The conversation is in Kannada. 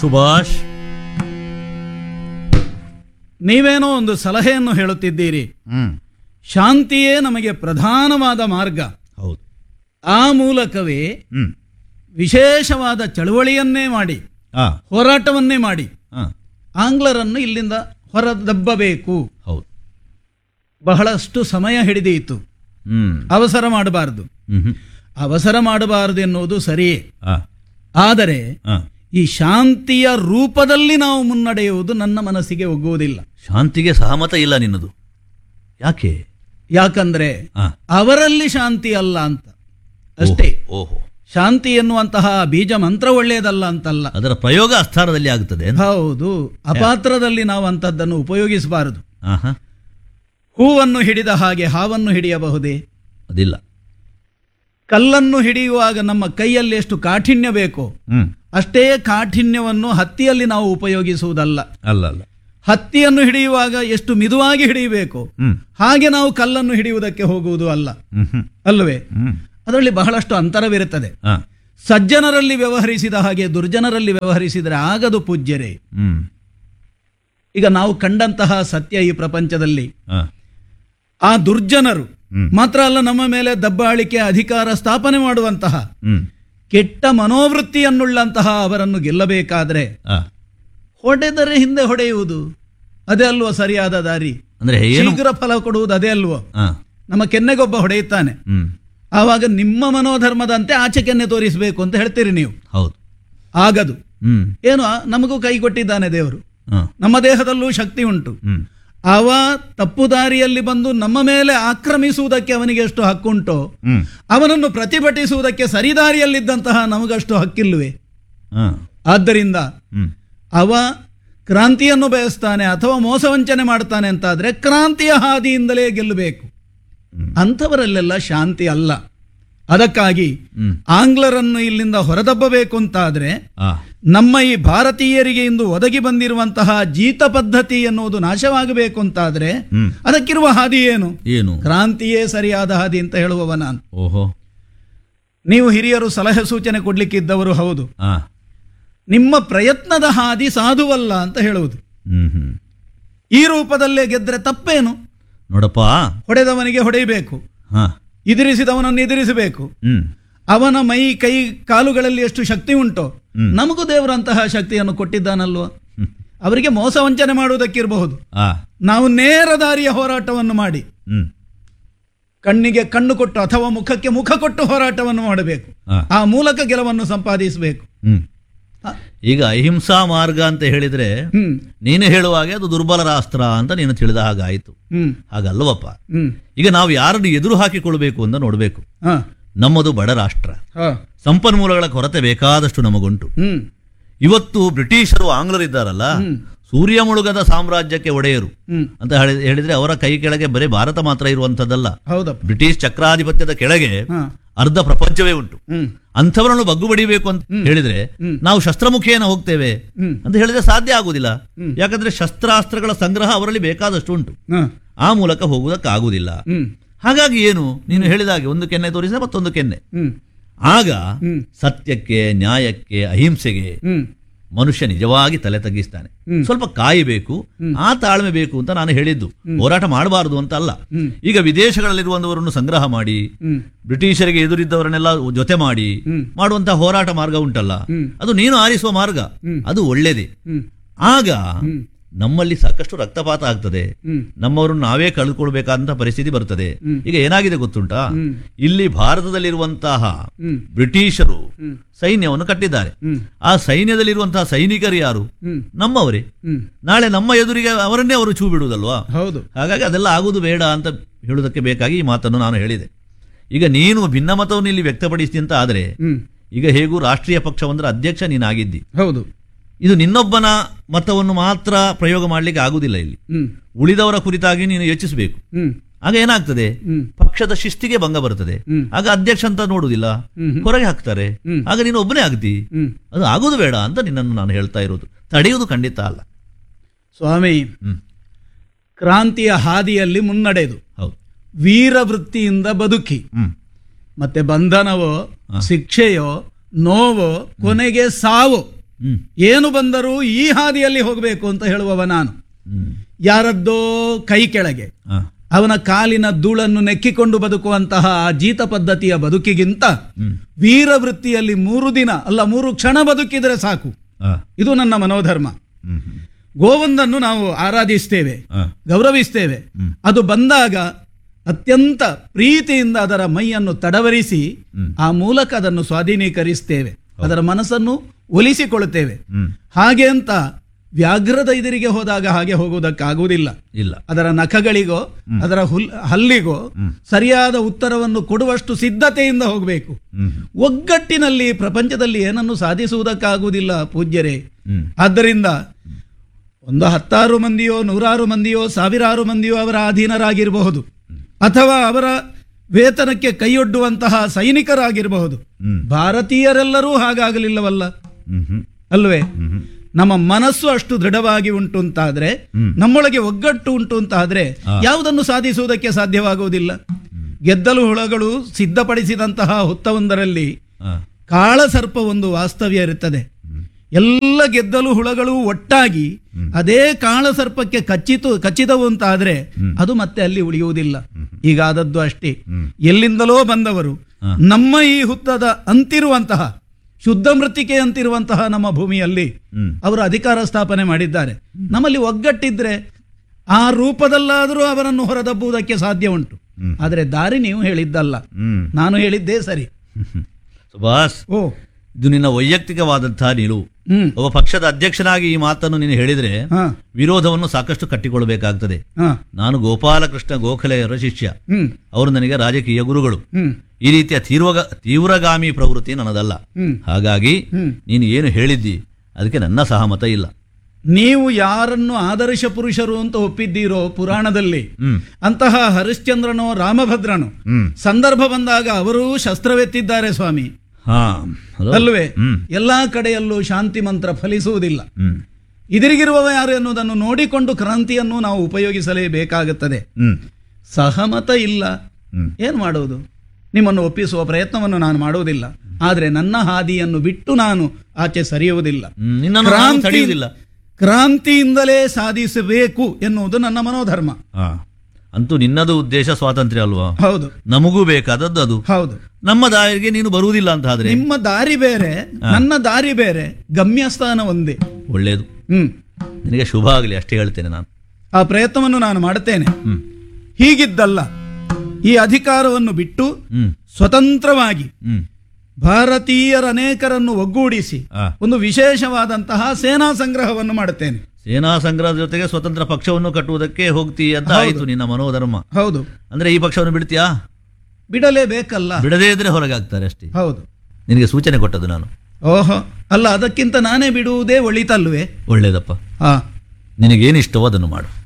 ಸುಭಾಷ್ ನೀವೇನೋ ಒಂದು ಸಲಹೆಯನ್ನು ಹೇಳುತ್ತಿದ್ದೀರಿ ಹ್ಮ್ ಶಾಂತಿಯೇ ನಮಗೆ ಪ್ರಧಾನವಾದ ಮಾರ್ಗ ಹೌದು ಆ ಮೂಲಕವೇ ಹ್ಮ್ ವಿಶೇಷವಾದ ಚಳುವಳಿಯನ್ನೇ ಮಾಡಿ ಆ ಹೋರಾಟವನ್ನೇ ಮಾಡಿ ಆ, ಆಂಗ್ಲರನ್ನು ಇಲ್ಲಿಂದ ಹೊರದಬ್ಬಬೇಕು ಹೌದು ಬಹಳಷ್ಟು ಸಮಯ ಹಿಡಿದೀತು ಹ್ಮ್ ಅವಸರ ಮಾಡಬಾರದು ಹ್ಮ್ ಹ್ಮ್. ಅವಸರ ಮಾಡಬಾರದು ಎನ್ನುವುದು ಸರಿಯೇ ಆ, ಆದರೆ ಆ. ಈ ಶಾಂತಿಯ ರೂಪದಲ್ಲಿ ನಾವು ಮುನ್ನಡೆಯುವುದು ನನ್ನ ಮನಸ್ಸಿಗೆ ಒಗ್ಗುವುದಿಲ್ಲ ಶಾಂತಿಗೆ ಸಹಮತ ಇಲ್ಲ ನಿನ್ನದು ಯಾಕೆ ಯಾಕಂದ್ರೆ ಆ, ಅವರಲ್ಲಿ ಶಾಂತಿ ಅಲ್ಲ ಅಂತ ಅಷ್ಟೇ ಓಹೋ ಶಾಂತಿ ಎನ್ನುವಂತಹ ಬೀಜ ಮಂತ್ರ ಒಳ್ಳೆಯದಲ್ಲ ಅಂತಲ್ಲ ಅದರ ಪ್ರಯೋಗ ಅಸ್ಥಾನದಲ್ಲಿ ಆಗುತ್ತದೆ ಅಂತ? ಹೌದು ಅಪಾತ್ರದಲ್ಲಿ ನಾವು ಅಂಥದ್ದನ್ನು ಉಪಯೋಗಿಸಬಾರದು ಆಹಾ ಹೂವನ್ನು ಹಿಡಿದ ಹಾಗೆ ಹಾವನ್ನು ಹಿಡಿಯಬಹುದೇ ಅದಿಲ್ಲ ಕಲ್ಲನ್ನು ಹಿಡಿಯುವಾಗ ನಮ್ಮ ಕೈಯಲ್ಲಿ ಎಷ್ಟು ಕಾಠಿಣ್ಯ ಬೇಕೋ ಹ್ಮ್ ಅಷ್ಟೇ ಕಾಠಿಣ್ಯವನ್ನು ಹತ್ತಿಯಲ್ಲಿ ನಾವು ಉಪಯೋಗಿಸುವುದಲ್ಲ ಅಲ್ಲ ಅಲ್ಲ ಹತ್ತಿಯನ್ನು ಹಿಡಿಯುವಾಗ ಎಷ್ಟು ಮಿದುವಾಗಿ ಹಿಡಿಯಬೇಕು ಹ್ಮ್ ಹಾಗೆ ನಾವು ಕಲ್ಲನ್ನು ಹಿಡಿಯುವುದಕ್ಕೆ ಹೋಗುವುದು ಅಲ್ಲ ಹ್ಮ್ ಹ್ಮ್ ಅಲ್ಲವೇ ಹ್ಮ್ ಅದರಲ್ಲಿ ಬಹಳಷ್ಟು ಅಂತರವಿರುತ್ತದೆ ಆ, ಸಜ್ಜನರಲ್ಲಿ ವ್ಯವಹರಿಸಿದ ಹಾಗೆ ದುರ್ಜನರಲ್ಲಿ ವ್ಯವಹರಿಸಿದರೆ ಆಗದು ಪೂಜ್ಯರೇ ಹ್ಮ್ ಈಗ ನಾವು ಕಂಡಂತಹ ಸತ್ಯ ಈ ಪ್ರಪಂಚದಲ್ಲಿ ಆ, ಆ ದುರ್ಜನರು ಹ್ಮ್. ಮಾತ್ರ ಅಲ್ಲ ನಮ್ಮ ಮೇಲೆ ದಬ್ಬಾಳಿಕೆ ಅಧಿಕಾರ ಸ್ಥಾಪನೆ ಮಾಡುವಂತಹ ಹ್ಮ್ ಕೆಟ್ಟ ಮನೋವೃತ್ತಿಯನ್ನುಳ್ಳಂತಹ ಅವರನ್ನು ಗೆಲ್ಲಬೇಕಾದ್ರೆ ಆ, ಹೊಡೆದರೆ ಹಿಂದೆ ಹೊಡೆಯುವುದು ಅದೇ ಅಲ್ವೋ ಸರಿಯಾದ ದಾರಿ ಅಂದ್ರೆ ಏನು ಶೀಘ್ರ ಫಲ ಕೊಡುವುದು ಅದೇ ಅಲ್ವೋ ಆ, ನಮ್ಮ ಕೆನ್ನೆಗೊಬ್ಬ ಹೊಡೆಯುತ್ತಾನೆ ಹ್ಮ್ ಆವಾಗ ನಿಮ್ಮ ಮನೋಧರ್ಮದಂತೆ ಆಚೆ ಕೆನ್ನೆ ತೋರಿಸಬೇಕು ಅಂತ ಹೇಳ್ತೀರಿ ನೀವು ಹೌದು ಆಗದು ಹ್ಮ್ ಏನು ನಮಗೂ ಕೈ ಕೊಟ್ಟಿದ್ದಾನೆ ದೇವರು ಆ, ನಮ್ಮ ದೇಹದಲ್ಲೂ ಶಕ್ತಿ ಉಂಟು ಹ್ಮ್ ಅವ ತಪ್ಪು ದಾರಿಯಲ್ಲಿ ಬಂದು ನಮ್ಮ ಮೇಲೆ ಆಕ್ರಮಿಸುವುದಕ್ಕೆ ಅವನಿಗೆ ಎಷ್ಟು ಹಕ್ಕುಂಟೋ ಹ್ಮ್ ಅವನನ್ನು ಪ್ರತಿಭಟಿಸುವುದಕ್ಕೆ ಸರಿದಾರಿಯಲ್ಲಿದ್ದಂತಹ ನಮಗಷ್ಟು ಹಕ್ಕಿಲ್ವೇ ಆ, ಆದ್ದರಿಂದ ಹ್ಮ್ ಅವ ಕ್ರಾಂತಿಯನ್ನು ಬಯಸ್ತಾನೆ ಅಥವಾ ಮೋಸವಂಚನೆ ಮಾಡ್ತಾನೆ ಅಂತಾದ್ರೆ ಕ್ರಾಂತಿಯ ಹಾದಿಯಿಂದಲೇ ಗೆಲ್ಲಬೇಕು ಹ್ಮ್. ಅಂಥವರಲ್ಲೆಲ್ಲ ಶಾಂತಿ ಅಲ್ಲ ಅದಕ್ಕಾಗಿ ಹ್ಮ್ ಆಂಗ್ಲರನ್ನು ಇಲ್ಲಿಂದ ಹೊರದಬ್ಬಬೇಕು ಅಂತಾದ್ರೆ ಆ, ನಮ್ಮ ಈ ಭಾರತೀಯರಿಗೆ ಇಂದು ಒದಗಿ ಬಂದಿರುವಂತಹ ಜೀತ ಪದ್ಧತಿ ಎನ್ನುವುದು ನಾಶವಾಗಬೇಕು ಅಂತಾದ್ರೆ ಹ್ಮ್ ಅದಕ್ಕಿರುವ ಹಾದಿ ಏನು ಏನು ಕ್ರಾಂತಿಯೇ ಸರಿಯಾದ ಹಾದಿ ಅಂತ ಹೇಳುವವ ನಾನು ಓಹೋ ನೀವು ಹಿರಿಯರು ಸಲಹೆ ಸೂಚನೆ ಕೊಡ್ಲಿಕ್ಕಿದ್ದವರು ಹೌದು ಆ ನಿಮ್ಮ ಪ್ರಯತ್ನದ ಹಾದಿ ಸಾಧುವಲ್ಲ ಅಂತ ಹೇಳುವುದು ಹ್ಮ್ ಹ್ಮ್ ಈ ರೂಪದಲ್ಲೇ ಗೆದ್ರೆ ತಪ್ಪೇನು ನೋಡಪ್ಪ ಹೊಡೆದವನಿಗೆ ಹೊಡೆಯಬೇಕು ಹಾ ಎದುರಿಸಿದವನನ್ನು ಎದುರಿಸಬೇಕು ಹ್ಮ್ ಅವನ ಮೈ ಕೈ ಕಾಲುಗಳಲ್ಲಿ ಎಷ್ಟು ಶಕ್ತಿ ಉಂಟೋ ಹ್ಮ್. ನಮಗೂ ದೇವರಂತಹ ಶಕ್ತಿಯನ್ನು ಕೊಟ್ಟಿದ್ದಾನಲ್ವ ಅವರಿಗೆ ಮೋಸ ವಂಚನೆ ಮಾಡುವುದಕ್ಕಿರಬಹುದು ಆ ನಾವು ನೇರ ದಾರಿಯ ಹೋರಾಟವನ್ನು ಮಾಡಿ ಹ್ಮ್ ಕಣ್ಣಿಗೆ ಕಣ್ಣು ಕೊಟ್ಟು ಅಥವಾ ಮುಖಕ್ಕೆ ಮುಖ ಕೊಟ್ಟು ಹೋರಾಟವನ್ನು ಮಾಡಬೇಕು ಆ, ಆ ಮೂಲಕ ಗೆಲುವನ್ನು ಸಂಪಾದಿಸಬೇಕು ಹ್ಮ್ ಆ, ಈಗ ಅಹಿಂಸಾ ಮಾರ್ಗ ಅಂತ ಹೇಳಿದ್ರೆ ಹ್ಮ್ ನೀನು ಹೇಳುವಾಗೆ ಅದು ದುರ್ಬಲರ ಅಸ್ತ್ರ ಅಂತ ನೀನು ತಿಳಿದ ಹಾಗಾಯಿತು ಹ್ಮ್ ಹಾಗಲ್ವಪ್ಪ ಹ್ಮ್ ಈಗ ನಾವು ಯಾರನ್ನು ಎದುರು ಹಾಕಿಕೊಳ್ಬೇಕು ಅಂತ ನೋಡಬೇಕು ಹಾ ನಮ್ಮದು ಬಡ ರಾಷ್ಟ್ರ ಹಾ ಸಂಪನ್ಮೂಲಗಳ ಕೊರತೆ ಬೇಕಾದಷ್ಟು ನಮಗುಂಟು ಹ್ಮ್ ಇವತ್ತು ಬ್ರಿಟಿಷರು ಆಂಗ್ಲರಿದ್ದಾರಲ್ಲ ಸೂರ್ಯ ಮುಳುಗದ ಸಾಮ್ರಾಜ್ಯಕ್ಕೆ ಒಡೆಯರು ಹ್ಮ್ ಅಂತ ಹೇಳಿ ಹೇಳಿದ್ರೆ ಅವರ ಕೈ ಕೆಳಗೆ ಬರೀ ಭಾರತ ಮಾತ್ರ ಇರುವಂತದ್ದಲ್ಲ ಹೌದಪ್ಪ ಬ್ರಿಟಿಷ್ ಚಕ್ರಾಧಿಪತ್ಯದ ಕೆಳಗೆ ಹಾ ಅರ್ಧ ಪ್ರಪಂಚವೇ ಉಂಟು ಹ್ಮ್ ಅಂಥವರನ್ನು ಬಗ್ಗು ಬಡಿಬೇಕು ಅಂತ ಹೇಳಿದ್ರೆ ಹ್ಮ್. ನಾವು ಶಸ್ತ್ರಮುಖಿಯನ್ನ ಹೋಗ್ತೇವೆ ಹ್ಮ್ ಅಂತ ಹೇಳಿದ್ರೆ ಸಾಧ್ಯ ಆಗುದಿಲ್ಲ ಹ್ಮ್. ಯಾಕಂದ್ರೆ ಶಸ್ತ್ರಾಸ್ತ್ರಗಳ ಸಂಗ್ರಹ ಅವರಲ್ಲಿ ಬೇಕಾದಷ್ಟು ಉಂಟು ಹಾ ಆ ಮೂಲಕ ಹೋಗುವುದಕ್ಕಾಗುವುದಿಲ್ಲ ಹ್ಮ್ ಹಾಗಾಗಿ ಏನು ನೀನು ಹೇಳಿದಾಗೆ ಒಂದು ಕೆನ್ನೆ ತೋರಿಸಿದ್ರೆ ಮತ್ತೊಂದು ಕೆನ್ನೆ ಹ್ಮ್ ಆಗ ಹ್ಮ್ ಸತ್ಯಕ್ಕೆ ನ್ಯಾಯಕ್ಕೆ ಅಹಿಂಸೆಗೆ ಹ್ಮ್ ಮನುಷ್ಯ ನಿಜವಾಗಿ ತಲೆ ತಗ್ಗಿಸ್ತಾನೆ ಹ್ಮ್. ಸ್ವಲ್ಪ ಕಾಯಬೇಕು ಆ ತಾಳ್ಮೆ ಬೇಕು ಅಂತ ನಾನು ಹೇಳಿದ್ದು ಹೋರಾಟ ಮಾಡಬಾರದು ಅಂತ ಅಲ್ಲ ಹ್ಮ್. ಈಗ ವಿದೇಶಗಳಲ್ಲಿರುವಂತವರನ್ನು ಸಂಗ್ರಹ ಮಾಡಿ ಹ್ಮ್ ಬ್ರಿಟಿಷರಿಗೆ ಎದುರಿದ್ದವರನ್ನೆಲ್ಲ ಜೊತೆ ಮಾಡಿ ಹ್ಮ್. ಮಾಡುವಂತಹ ಹೋರಾಟ ಮಾರ್ಗ ಉಂಟಲ್ಲ ಹ್ಮ್. ಅದು ನೀನು ಆರಿಸುವ ಮಾರ್ಗ ಹ್ಮ್. ಅದು ಒಳ್ಳೇದೇ ಹ್ಮ್ ಆಗ ಹ್ಮ್ ನಮ್ಮಲ್ಲಿ ಸಾಕಷ್ಟು ರಕ್ತಪಾತ ಆಗ್ತದೆ ಹ್ಮ್ ನಮ್ಮವರನ್ನು ನಾವೇ ಕಳೆದುಕೊಳ್ಬೇಕಾದಂತ ಪರಿಸ್ಥಿತಿ ಬರ್ತದೆ ಹ್ಮ್. ಈಗ ಏನಾಗಿದೆ ಗೊತ್ತುಂಟಾ ಹ್ಮ್. ಇಲ್ಲಿ ಭಾರತದಲ್ಲಿರುವಂತಹ ಹ್ಮ್ ಬ್ರಿಟಿಷರು ಹ್ಮ್ ಸೈನ್ಯವನ್ನು ಕಟ್ಟಿದ್ದಾರೆ ಹ್ಮ್ ಆ ಸೈನ್ಯದಲ್ಲಿರುವಂತಹ ಸೈನಿಕರು ಯಾರು ಹ್ಮ್ ನಮ್ಮವರೇ ಹ್ಮ್ ನಾಳೆ ನಮ್ಮ ಎದುರಿಗೆ ಅವರನ್ನೇ ಅವರು ಚೂ ಬಿಡುವುದಲ್ವಾ ಹೌದು ಹಾಗಾಗಿ ಅದೆಲ್ಲ ಆಗುವುದು ಬೇಡ ಅಂತ ಹೇಳುವುದಕ್ಕೆ ಬೇಕಾಗಿ ಈ ಮಾತನ್ನು ನಾನು ಹೇಳಿದೆ ಈಗ ನೀನು ಭಿನ್ನಮತವನ್ನು ಇಲ್ಲಿ ವ್ಯಕ್ತಪಡಿಸಿ ಅಂತ ಆದರೆ ಹ್ಮ್ ಈಗ ಹೇಗೂ ರಾಷ್ಟ್ರೀಯ ಪಕ್ಷವಂದ್ರೆ ಅಧ್ಯಕ್ಷ ನೀನಾಗಿದ್ದಿ ಹೌದು ಇದು ನಿನ್ನೊಬ್ಬನ ಮತವನ್ನು ಮಾತ್ರ ಪ್ರಯೋಗ ಮಾಡಲಿಕ್ಕೆ ಆಗುವುದಿಲ್ಲ ಇಲ್ಲಿ ಹ್ಮ್ ಉಳಿದವರ ಕುರಿತಾಗಿ ನೀನು ಯೋಚಿಸಬೇಕು ಹ್ಮ್ ಆಗ ಏನಾಗ್ತದೆ ಹ್ಮ್ ಪಕ್ಷದ ಶಿಸ್ತಿಗೆ ಭಂಗ ಬರ್ತದೆ ಹ್ಮ್. ಆಗ ಅಧ್ಯಕ್ಷ ಅಂತ ನೋಡುವುದಿಲ್ಲ ಹ್ಮ್ ಹ್ಮ್. ಹೊರಗೆ ಹಾಕ್ತಾರೆ ಹ್ಮ್. ಆಗ ನೀನು ಒಬ್ಬನೇ ಆಗ್ತಿ ಹ್ಮ್ ಅದು ಆಗುವುದು ಬೇಡ ಅಂತ ನಿನ್ನನ್ನು ನಾನು ಹೇಳ್ತಾ ಇರೋದು ತಡೆಯುವುದು ಖಂಡಿತ ಅಲ್ಲ ಸ್ವಾಮಿ ಹ್ಮ್ ಕ್ರಾಂತಿಯ ಹಾದಿಯಲ್ಲಿ ಮುನ್ನಡೆದು ಹೌದು ವೀರ ವೃತ್ತಿಯಿಂದ ಬದುಕಿ ಹ್ಮ್ ಮತ್ತೆ ಬಂಧನವೋ ಹಾ. ಶಿಕ್ಷೆಯೋ ನೋವೋ ಕೊನೆಗೆ ಸಾವು ಹ್ಮ್ ಏನು ಬಂದರೂ ಈ ಹಾದಿಯಲ್ಲಿ ಹೋಗಬೇಕು ಅಂತ ಹೇಳುವವ ನಾನು ಹ್ಮ್ ಯಾರದ್ದೋ ಕೈ ಕೆಳಗೆ ಆ, ಅವನ ಕಾಲಿನ ಧೂಳನ್ನು ನೆಕ್ಕಿಕೊಂಡು ಬದುಕುವಂತಹ ಆ ಜೀತ ಪದ್ಧತಿಯ ಬದುಕಿಗಿಂತ ಹ್ಮ್ ವೀರವೃತ್ತಿಯಲ್ಲಿ ಮೂರು ದಿನ ಅಲ್ಲ ಮೂರು ಕ್ಷಣ ಬದುಕಿದರೆ ಸಾಕು ಆ, ಇದು ನನ್ನ ಮನೋಧರ್ಮ ಹ್ಮ್ ಹ್ಮ್ ಗೋವೊಂದನ್ನು ನಾವು ಆರಾಧಿಸ್ತೇವೆ ಆ, ಗೌರವಿಸ್ತೇವೆ ಹ್ಮ್. ಅದು ಬಂದಾಗ ಅತ್ಯಂತ ಪ್ರೀತಿಯಿಂದ ಅದರ ಮೈಯನ್ನು ತಡವರಿಸಿ ಹ್ಮ್. ಆ ಮೂಲಕ ಅದನ್ನು ಸ್ವಾಧೀನೀಕರಿಸ್ತೇವೆ ಅದರ ಮನಸ್ಸನ್ನು ಒಲಿಸಿಕೊಳ್ಳುತ್ತೇವೆ ಹ್ಮ್ ಹಾಗೆ ಅಂತ ವ್ಯಾಘ್ರದ ಎದುರಿಗೆ ಹೋದಾಗ ಹಾಗೆ ಹೋಗುವುದಕ್ಕಾಗುವುದಿಲ್ಲ ಇಲ್ಲ ಅದರ ನಖಗಳಿಗೋ ಅದರ ಹುಲ್ ಹಲ್ಲಿಗೋ ಸರಿಯಾದ ಉತ್ತರವನ್ನು ಕೊಡುವಷ್ಟು ಸಿದ್ಧತೆಯಿಂದ ಹೋಗಬೇಕು ಹ್ಮ್ ಒಗ್ಗಟ್ಟಿನಲ್ಲಿ ಪ್ರಪಂಚದಲ್ಲಿ ಏನನ್ನು ಸಾಧಿಸುವುದಕ್ಕಾಗುವುದಿಲ್ಲ ಪೂಜ್ಯರೇ ಹ್ಮ್ ಆದ್ದರಿಂದ ಒಂದು ಹತ್ತಾರು ಮಂದಿಯೋ ನೂರಾರು ಮಂದಿಯೋ ಸಾವಿರಾರು ಮಂದಿಯೋ ಅವರ ಅಧೀನರಾಗಿರಬಹುದು ಅಥವಾ ಅವರ ವೇತನಕ್ಕೆ ಕೈಯೊಡ್ಡುವಂತಹ ಸೈನಿಕರಾಗಿರಬಹುದು ಹ್ಮ್ ಭಾರತೀಯರೆಲ್ಲರೂ ಹಾಗಾಗಲಿಲ್ಲವಲ್ಲ ಹ್ಮ್ ಹ್ಮ್ ಅಲ್ವೇ ಹ್ಮ್ ಹ್ಮ್ ನಮ್ಮ ಮನಸ್ಸು ಅಷ್ಟು ದೃಢವಾಗಿ ಉಂಟು ಅಂತಾದ್ರೆ ಹ್ಮ್. ನಮ್ಮೊಳಗೆ ಒಗ್ಗಟ್ಟು ಉಂಟು ಅಂತಾದ್ರೆ ಆ. ಯಾವುದನ್ನು ಸಾಧಿಸುವುದಕ್ಕೆ ಸಾಧ್ಯವಾಗುವುದಿಲ್ಲ ಗೆದ್ದಲು ಹುಳಗಳು ಸಿದ್ಧಪಡಿಸಿದಂತಹ ಹುತ್ತವೊಂದರಲ್ಲಿ ಆ, ಕಾಳಸರ್ಪ ಒಂದು ವಾಸ್ತವ್ಯ ಇರುತ್ತದೆ ಎಲ್ಲ ಗೆದ್ದಲು ಹುಳಗಳು ಒಟ್ಟಾಗಿ ಅದೇ ಕಾಳಸರ್ಪಕ್ಕೆ ಕಚ್ಚಿತು ಕಚ್ಚಿದವು ಅಂತಾದ್ರೆ ಅದು ಮತ್ತೆ ಅಲ್ಲಿ ಉಳಿಯುವುದಿಲ್ಲ ಈಗ ಆದದ್ದು ಅಷ್ಟೇ ಹ್ಮ್. ಎಲ್ಲಿಂದಲೋ ಬಂದವರು ಹಾ. ನಮ್ಮ ಈ ಹುತ್ತದ ಅಂತಿರುವಂತಹ ಶುದ್ಧ ಮೃತ್ತಿಕೆ ಅಂತಿರುವಂತಹ ನಮ್ಮ ಭೂಮಿಯಲ್ಲಿ ಹ್ಮ್ ಅವರು ಅಧಿಕಾರ ಸ್ಥಾಪನೆ ಮಾಡಿದ್ದಾರೆ ನಮ್ಮಲ್ಲಿ ಒಗ್ಗಟ್ಟಿದ್ರೆ ಆ ರೂಪದಲ್ಲಾದರೂ ಅವರನ್ನು ಹೊರದಬ್ಬುವುದಕ್ಕೆ ಸಾಧ್ಯ ಉಂಟು ಹ್ಮ್. ಆದರೆ ದಾರಿ ನೀವು ಹೇಳಿದ್ದಲ್ಲ ಹ್ಮ್ ನಾನು ಹೇಳಿದ್ದೇ ಸರಿ ಸುಭಾಷ್ ಓ ಇದು ನಿನ್ನ ವೈಯಕ್ತಿಕವಾದಂತಹ ನಿಲುವು ಹ್ಮ್ ಒಬ್ಬ ಪಕ್ಷದ ಅಧ್ಯಕ್ಷನಾಗಿ ಈ ಮಾತನ್ನು ನೀನು ಹೇಳಿದ್ರೆ ಹಾ ವಿರೋಧವನ್ನು ಸಾಕಷ್ಟು ಕಟ್ಟಿಕೊಳ್ಳಬೇಕಾಗ್ತದೆ ಹಾ ನಾನು ಗೋಪಾಲಕೃಷ್ಣ ಗೋಖಲೆಯವರ ಶಿಷ್ಯ ಹ್ಮ್ ಅವರು ನನಗೆ ರಾಜಕೀಯ ಗುರುಗಳು ಹ್ಮ್ ಈ ರೀತಿಯ ತೀವ್ರಗ ತೀವ್ರಗಾಮಿ ಪ್ರವೃತ್ತಿ ನನ್ನದಲ್ಲ ಹ್ಮ್ ಹಾಗಾಗಿ ಹ್ಮ್. ನೀನು ಏನು ಹೇಳಿದ್ದಿ ಅದಕ್ಕೆ ನನ್ನ ಸಹಮತ ಇಲ್ಲ ನೀವು ಯಾರನ್ನು ಆದರ್ಶ ಪುರುಷರು ಅಂತ ಒಪ್ಪಿದ್ದೀರೋ ಪುರಾಣದಲ್ಲಿ ಹ್ಮ್ ಅಂತಹ ಹರಿಶ್ಚಂದ್ರನೋ ರಾಮಭದ್ರನೋ ಹ್ಮ್ ಸಂದರ್ಭ ಬಂದಾಗ ಅವರೂ ಶಸ್ತ್ರವೆತ್ತಿದ್ದಾರೆ ಸ್ವಾಮಿ ಹಾ ಹಲೋ? ಅಲ್ವೇ ಹ್ಮ್ ಎಲ್ಲಾ ಕಡೆಯಲ್ಲೂ ಶಾಂತಿ ಮಂತ್ರ ಫಲಿಸುವುದಿಲ್ಲ ಹ್ಮ್ ಇದಿರಿಗಿರುವವ ಯಾರು ಎನ್ನುವುದನ್ನು ನೋಡಿಕೊಂಡು ಕ್ರಾಂತಿಯನ್ನು ನಾವು ಉಪಯೋಗಿಸಲೇಬೇಕಾಗುತ್ತದೆ ಹ್ಮ್ ಸಹಮತ ಇಲ್ಲ ಹ್ಮ್ ಏನು ಮಾಡುವುದು ನಿಮ್ಮನ್ನು ಒಪ್ಪಿಸುವ ಪ್ರಯತ್ನವನ್ನು ನಾನು ಮಾಡುವುದಿಲ್ಲ ಆದರೆ ನನ್ನ ಹಾದಿಯನ್ನು ಬಿಟ್ಟು ನಾನು ಆಚೆ ಸರಿಯುವುದಿಲ್ಲ ಹ್ಮ್, ನಿನ್ನನ್ನು ನಾನು ಕ್ರಾಂತಿ ತಡೆಯುವುದಿಲ್ಲ ಕ್ರಾಂತಿಯಿಂದಲೇ ಸಾಧಿಸಬೇಕು ಎನ್ನುವುದು ನನ್ನ ಮನೋಧರ್ಮ ಹಾ ಅಂತೂ ನಿನ್ನದು ಉದ್ದೇಶ ಸ್ವಾತಂತ್ರ್ಯ ಅಲ್ವಾ ಹೌದು ನಮಗೂ ಬೇಕಾದದ್ದು ಅದು ಹೌದು ನಮ್ಮ ದಾರಿಗೆ ನೀನು ಬರುವುದಿಲ್ಲ ಅಂತ ಆದ್ರೆ ನಿಮ್ಮ ದಾರಿ ಬೇರೆ ನನ್ನ ದಾರಿ ಬೇರೆ ಗಮ್ಯಸ್ಥಾನ ಒಂದೇ ಒಳ್ಳೆಯದು ಹ್ಮ್ ನಿನಗೆ ಶುಭ ಆಗಲಿ ಅಷ್ಟೇ ಹೇಳ್ತೇನೆ ನಾನು ಆ ಪ್ರಯತ್ನವನ್ನು ನಾನು ಮಾಡುತ್ತೇನೆ ಹ್ಮ್ ಹೀಗಿದ್ದಲ್ಲ ಈ ಅಧಿಕಾರವನ್ನು ಬಿಟ್ಟು ಹ್ಮ್ ಸ್ವತಂತ್ರವಾಗಿ ಹ್ಮ್ ಭಾರತೀಯರ ಅನೇಕರನ್ನು ಒಗ್ಗೂಡಿಸಿ ಆ. ಒಂದು ವಿಶೇಷವಾದಂತಹ ಸೇನಾ ಸಂಗ್ರಹವನ್ನು ಮಾಡುತ್ತೇನೆ ಸೇನಾ ಸಂಗ್ರಹದ ಜೊತೆಗೆ ಸ್ವತಂತ್ರ ಪಕ್ಷವನ್ನು ಕಟ್ಟುವುದಕ್ಕೆ ಹೋಗ್ತಿ ಅಂತ ಆಯ್ತು ನಿನ್ನ ಮನೋಧರ್ಮ ಹೌದು ಅಂದ್ರೆ ಈ ಪಕ್ಷವನ್ನು ಬಿಡ್ತೀಯಾ ಬಿಡಲೇಬೇಕಲ್ಲ ಬಿಡದೇ ಇದ್ರೆ ಹೊರಗೆ ಆಗ್ತಾರೆ ಅಷ್ಟೇ ಹೌದು ನಿನಗೆ ಸೂಚನೆ ಕೊಟ್ಟದ್ದು ನಾನು ಓಹೋ ಅಲ್ಲ ಅದಕ್ಕಿಂತ ನಾನೇ ಬಿಡುವುದೇ ಒಳಿತಲ್ವೇ ಒಳ್ಳೇದಪ್ಪ ಹಾ ನಿನಗೇನಿಷ್ಟವೋ ಅದನ್ನು ಮಾಡು